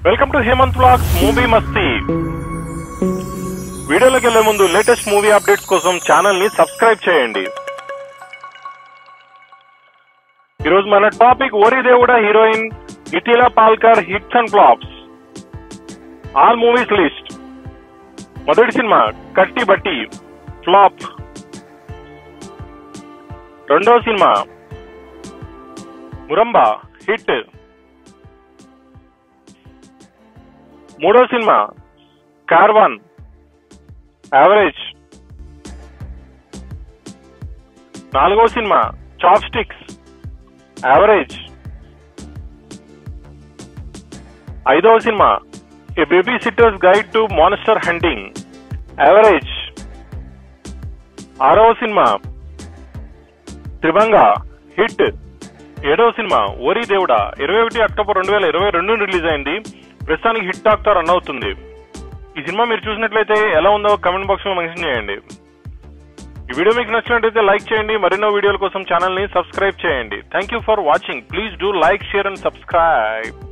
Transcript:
welcome to Hemanth blogs movie Masti వీడియోలోకి వెళ్లే ముందు లేటెస్ట్ మూవీ అప్డేట్స్ కోసం ఛానల్ ని సబ్స్క్రైబ్ చేయండి ఈరోజు మన topic Ori Devuda heroine Mithila Palkar hits and flops all movies list మొదటి సినిమా కట్టి బట్టి ఫ్లాప్ రెండవ సినిమా మురంబా హిట్ మూడో సినిమా కార్వాన్ యావరేజ్ నాలుగో సినిమా చాప్ స్టిక్స్ యావరేజ్ ఐదవ cinema a babysitter's guide to monster hunting average ఆరవ సినిమా త్రిభంగ హిట్ ఏడవ సినిమా ఓరి దేవుడా ఇరవై ఒకటి అక్టోబర్ రెండు వేల ఇరవై రెండు రిలీజ్ అయింది ప్రస్తుతానికి హిట్ టాక్ తో రన్ అవుతుంది ఈ సినిమా మీరు చూసినట్లయితే ఎలా ఉందో కమెంట్ బాక్స్ లో మెన్షన్ చేయండి ఈ వీడియో మీకు నచ్చినట్లయితే లైక్ చేయండి మరెన్నో వీడియోల కోసం ఛానల్ ని సబ్స్క్రైబ్ చేయండి thank you for watching please do like share and subscribe